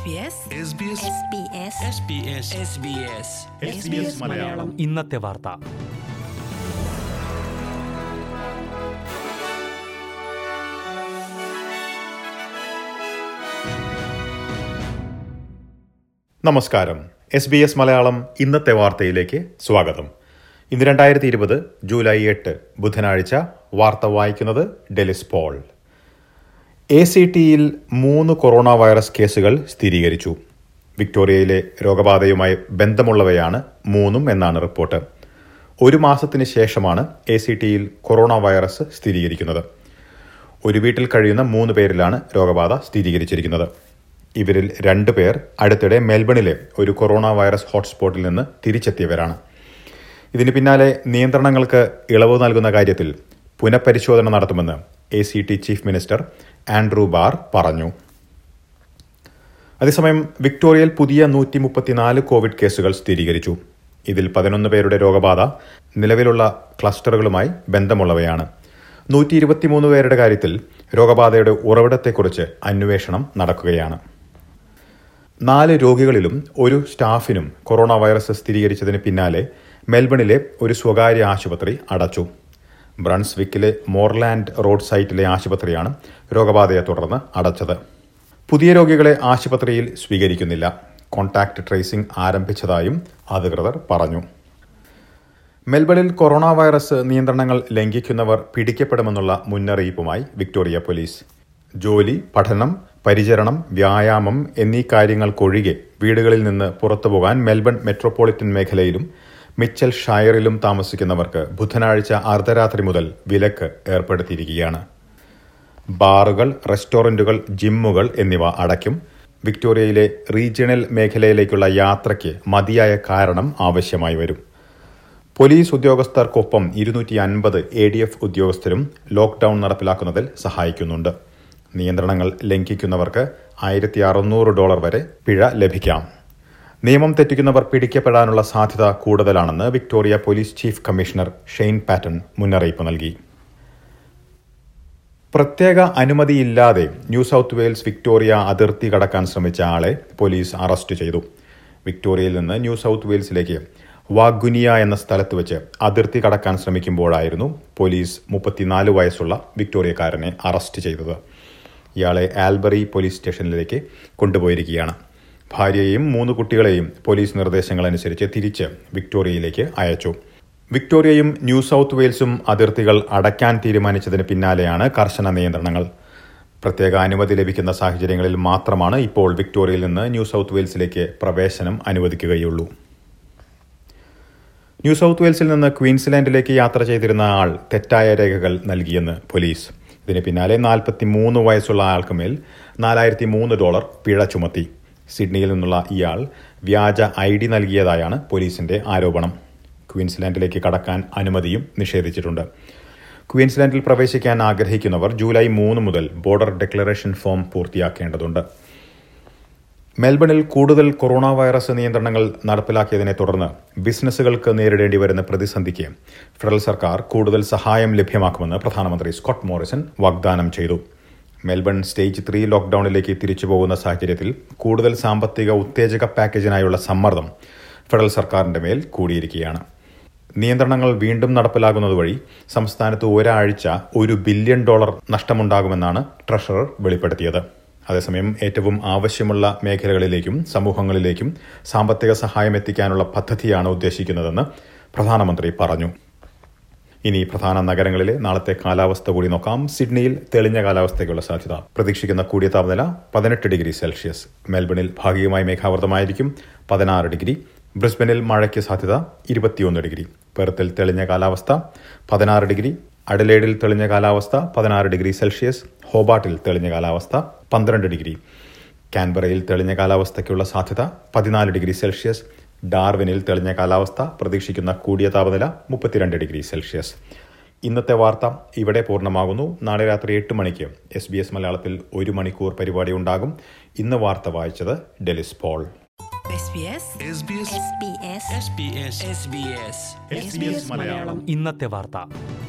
മലയാളം ഇന്നത്തെ വാർത്ത നമസ്കാരം എസ് ബി എസ് മലയാളം ഇന്നത്തെ വാർത്തയിലേക്ക് സ്വാഗതം ഇന്ന് രണ്ടായിരത്തി ഇരുപത് ജൂലൈ എട്ട് ബുധനാഴ്ച വാർത്ത വായിക്കുന്നത് ഡെലിസ് പോൾ എ സി ടിയിൽ മൂന്ന് കൊറോണ വൈറസ് കേസുകൾ സ്ഥിരീകരിച്ചു വിക്ടോറിയയിലെ രോഗബാധയുമായി ബന്ധമുള്ളവയാണ് മൂന്നും എന്നാണ് റിപ്പോർട്ട് ഒരു മാസത്തിന് ശേഷമാണ് എ സി ടിയിൽ കൊറോണ വൈറസ് സ്ഥിരീകരിക്കുന്നത് ഒരു വീട്ടിൽ കഴിയുന്ന മൂന്ന് പേരിലാണ് രോഗബാധ സ്ഥിരീകരിച്ചിരിക്കുന്നത് ഇവരിൽ രണ്ടു പേർ അടുത്തിടെ മെൽബണിലെ ഒരു കൊറോണ വൈറസ് ഹോട്ട്സ്പോട്ടിൽ നിന്ന് തിരിച്ചെത്തിയവരാണ് ഇതിന് പിന്നാലെ നിയന്ത്രണങ്ങൾക്ക് ഇളവ് നൽകുന്ന കാര്യത്തിൽ പുനഃപരിശോധന നടത്തുമെന്ന് A C T chief minister Andrew Barr പറഞ്ഞു അതേസമയം വിക്ടോറിയയിൽ പുതിയ നൂറ്റി മുപ്പത്തിനാല് കോവിഡ് കേസുകൾ സ്ഥിരീകരിച്ചു ഇതിൽ പതിനൊന്ന് പേരുടെ രോഗബാധ നിലവിലുള്ള ക്ലസ്റ്ററുകളുമായി ബന്ധമുള്ളവയാണ് നൂറ്റി ഇരുപത്തിമൂന്ന് പേരുടെ കാര്യത്തിൽ രോഗബാധയുടെ ഉറവിടത്തെക്കുറിച്ച് അന്വേഷണം നടക്കുകയാണ് നാല് രോഗികളിലും ഒരു സ്റ്റാഫിനും കൊറോണ വൈറസ് സ്ഥിരീകരിച്ചതിന് പിന്നാലെ മെൽബണിലെ ഒരു സ്വകാര്യ ആശുപത്രി അടച്ചു ബ്രൺസ്വിക്കിലെ മോർലാൻഡ് റോഡ് സൈറ്റിലെ ആശുപത്രിയാണ് രോഗബാധയെ തുടർന്ന് അടച്ചത് പുതിയ രോഗികളെ ആശുപത്രിയിൽ സ്വീകരിക്കുന്നില്ല കോൺടാക്ട് ട്രേസിംഗ് ആരംഭിച്ചതായും അധികൃതർ പറഞ്ഞു മെൽബണിൽ കൊറോണ വൈറസ് നിയന്ത്രണങ്ങൾ ലംഘിക്കുന്നവർ പിടിക്കപ്പെടുമെന്നുള്ള മുന്നറിയിപ്പുമായി വിക്ടോറിയ പോലീസ് ജോലി പഠനം പരിചരണം വ്യായാമം എന്നീ കാര്യങ്ങൾക്കൊഴികെ വീടുകളിൽ നിന്ന് പുറത്തുപോകാൻ മെൽബൺ മെട്രോപൊളിറ്റൻ മേഖലയിലും മിച്ചൽ ഷയറിലും താമസിക്കുന്നവർക്ക് ബുധനാഴ്ച അർദ്ധരാത്രി മുതൽ വിലക്ക് ഏർപ്പെടുത്തിയിരിക്കുകയാണ് ബാറുകൾ റെസ്റ്റോറന്റുകൾ ജിമ്മുകൾ എന്നിവ അടയ്ക്കും വിക്ടോറിയയിലെ റീജിയണൽ മേഖലയിലേക്കുള്ള യാത്രയ്ക്ക് മതിയായ കാരണം ആവശ്യമായി വരും പോലീസ് ഉദ്യോഗസ്ഥർക്കൊപ്പം ഇരുന്നൂറ്റി അൻപത് എ ഡി എഫ് ഉദ്യോഗസ്ഥരും ലോക്ഡൌൺ നടപ്പിലാക്കുന്നതിൽ സഹായിക്കുന്നുണ്ട് നിയന്ത്രണങ്ങൾ ലംഘിക്കുന്നവർക്ക് ആയിരത്തി അറുന്നൂറ് ഡോളർ വരെ പിഴ ലഭിക്കാം നിയമം തെറ്റിക്കുന്നവർ പിടിക്കപ്പെടാനുള്ള സാധ്യത കൂടുതലാണെന്ന് Victoria police chief commissioner Shane Patton മുന്നറിയിപ്പ് നൽകി പ്രത്യേക അനുമതിയില്ലാതെ ന്യൂ സൌത്ത് വെയിൽസ് വിക്ടോറിയ അതിർത്തി കടക്കാൻ ശ്രമിച്ച ആളെ പോലീസ് അറസ്റ്റ് ചെയ്തു വിക്ടോറിയയിൽ നിന്ന് ന്യൂ സൌത്ത് വെയിൽസിലേക്ക് വാഗുനിയ എന്ന സ്ഥലത്ത് വെച്ച് അതിർത്തി കടക്കാൻ ശ്രമിക്കുമ്പോഴായിരുന്നു പോലീസ് മുപ്പത്തിനാല് വയസ്സുള്ള വിക്ടോറിയക്കാരനെ അറസ്റ്റ് ചെയ്തത് ഇയാളെ ആൽബറി പോലീസ് സ്റ്റേഷനിലേക്ക് കൊണ്ടുപോയിരിക്കുകയാണ് ഭാര്യയെയും മൂന്ന് കുട്ടികളെയും പോലീസ് നിർദ്ദേശങ്ങളനുസരിച്ച് തിരിച്ച് വിക്ടോറിയയിലേക്ക് അയച്ചു വിക്ടോറിയയും ന്യൂ സൌത്ത് വെയിൽസും അതിർത്തികൾ അടയ്ക്കാൻ തീരുമാനിച്ചതിന് പിന്നാലെയാണ് കർശന നിയന്ത്രണങ്ങൾ പ്രത്യേക അനുമതി ലഭിക്കുന്ന സാഹചര്യങ്ങളിൽ മാത്രമാണ് ഇപ്പോൾ വിക്ടോറിയയിൽ നിന്ന് ന്യൂ സൌത്ത് വെയിൽസിലേക്ക് പ്രവേശനം അനുവദിക്കുകയുള്ളൂ ന്യൂ സൌത്ത് വെയിൽസിൽ നിന്ന് ക്വീൻസ്ലാൻഡിലേക്ക് യാത്ര ചെയ്തിരുന്ന ആൾ തെറ്റായ രേഖകൾ നൽകിയെന്ന് പോലീസ് ഇതിന് പിന്നാലെ നാൽപ്പത്തി മൂന്ന് വയസ്സുള്ള ആൾക്കുമേൽ നാലായിരത്തി മൂന്ന് ഡോളർ പിഴ ചുമത്തി സിഡ്നിയിൽ നിന്നുള്ള ഇയാൾ വ്യാജ ഐ ഡി നൽകിയതായാണ് പോലീസിന്റെ ആരോപണം ക്വീൻസ്ലാൻഡിലേക്ക് കടക്കാൻ അനുമതിയും നിഷേധിച്ചിട്ടുണ്ട് ക്വീൻസ്ലാൻഡിൽ പ്രവേശിക്കാൻ ആഗ്രഹിക്കുന്നവർ ജൂലൈ മൂന്ന് മുതൽ ബോർഡർ ഡിക്ലറേഷൻ ഫോം പൂർത്തിയാക്കേണ്ടതുണ്ട് മെൽബണിൽ കൂടുതൽ കൊറോണ വൈറസ് നിയന്ത്രണങ്ങൾ നടപ്പിലാക്കിയതിനെ തുടർന്ന് ബിസിനസ്സുകൾക്ക് നേരിടേണ്ടി വരുന്ന പ്രതിസന്ധിക്ക് ഫെഡറൽ സർക്കാർ കൂടുതൽ സഹായം ലഭ്യമാക്കുമെന്ന് പ്രധാനമന്ത്രി സ്കോട്ട് മോറിസൺ വാഗ്ദാനം ചെയ്തു മെൽബൺ സ്റ്റേജ് ത്രീ ലോക്ഡൌണിലേക്ക് തിരിച്ചു പോകുന്ന സാഹചര്യത്തിൽ കൂടുതൽ സാമ്പത്തിക ഉത്തേജക പാക്കേജിനായുള്ള സമ്മർദ്ദം ഫെഡറൽ സർക്കാരിന്റെ മേൽ കൂടിയിരിക്കുകയാണ് നിയന്ത്രണങ്ങൾ വീണ്ടും നടപ്പിലാകുന്നത് വഴി സംസ്ഥാനത്ത് ഒരാഴ്ച ഒരു ബില്യൺ ഡോളർ നഷ്ടമുണ്ടാകുമെന്നാണ് ട്രഷറർ വെളിപ്പെടുത്തിയത് അതേസമയം ഏറ്റവും ആവശ്യമുള്ള മേഖലകളിലേക്കും സമൂഹങ്ങളിലേക്കും സാമ്പത്തിക സഹായം എത്തിക്കാനുള്ള പദ്ധതിയാണ് ഉദ്ദേശിക്കുന്നതെന്ന് പ്രധാനമന്ത്രി പറഞ്ഞു ഇനി പ്രധാന നഗരങ്ങളിലെ നാളത്തെ കാലാവസ്ഥ കൂടി നോക്കാം സിഡ്നിയിൽ തെളിഞ്ഞ കാലാവസ്ഥയ്ക്കുള്ള സാധ്യത പ്രതീക്ഷിക്കുന്ന കൂടിയ താപനില പതിനെട്ട് ഡിഗ്രി സെൽഷ്യസ് മെൽബണിൽ ഭാഗികമായി മേഘാവൃതമായിരിക്കും പതിനാറ് ഡിഗ്രി ബ്രിസ്ബനിൽ മഴയ്ക്ക് സാധ്യത ഇരുപത്തിയൊന്ന് ഡിഗ്രി പെർത്തിൽ തെളിഞ്ഞ കാലാവസ്ഥ പതിനാറ് ഡിഗ്രി അഡലേഡിൽ തെളിഞ്ഞ കാലാവസ്ഥ പതിനാറ് ഡിഗ്രി സെൽഷ്യസ് ഹോബാട്ടിൽ തെളിഞ്ഞ കാലാവസ്ഥ പന്ത്രണ്ട് ഡിഗ്രി കാൻബറയിൽ തെളിഞ്ഞ കാലാവസ്ഥയ്ക്കുള്ള സാധ്യത പതിനാല് ഡിഗ്രി സെൽഷ്യസ് ഡാർവിനിൽ തെളിഞ്ഞ കാലാവസ്ഥ പ്രതീക്ഷിക്കുന്ന കൂടിയ താപനില മുപ്പത്തിരണ്ട് ഡിഗ്രി സെൽഷ്യസ് ഇന്നത്തെ വാർത്ത ഇവിടെ പൂർണ്ണമാകുന്നു നാളെ രാത്രി എട്ട് മണിക്ക് എസ് ബി എസ് മലയാളത്തിൽ ഒരു മണിക്കൂർ പരിപാടി ഉണ്ടാകും ഇന്ന് വാർത്ത വായിച്ചത് ഡെലിസ് പോൾ ഇന്നത്തെ വാർത്ത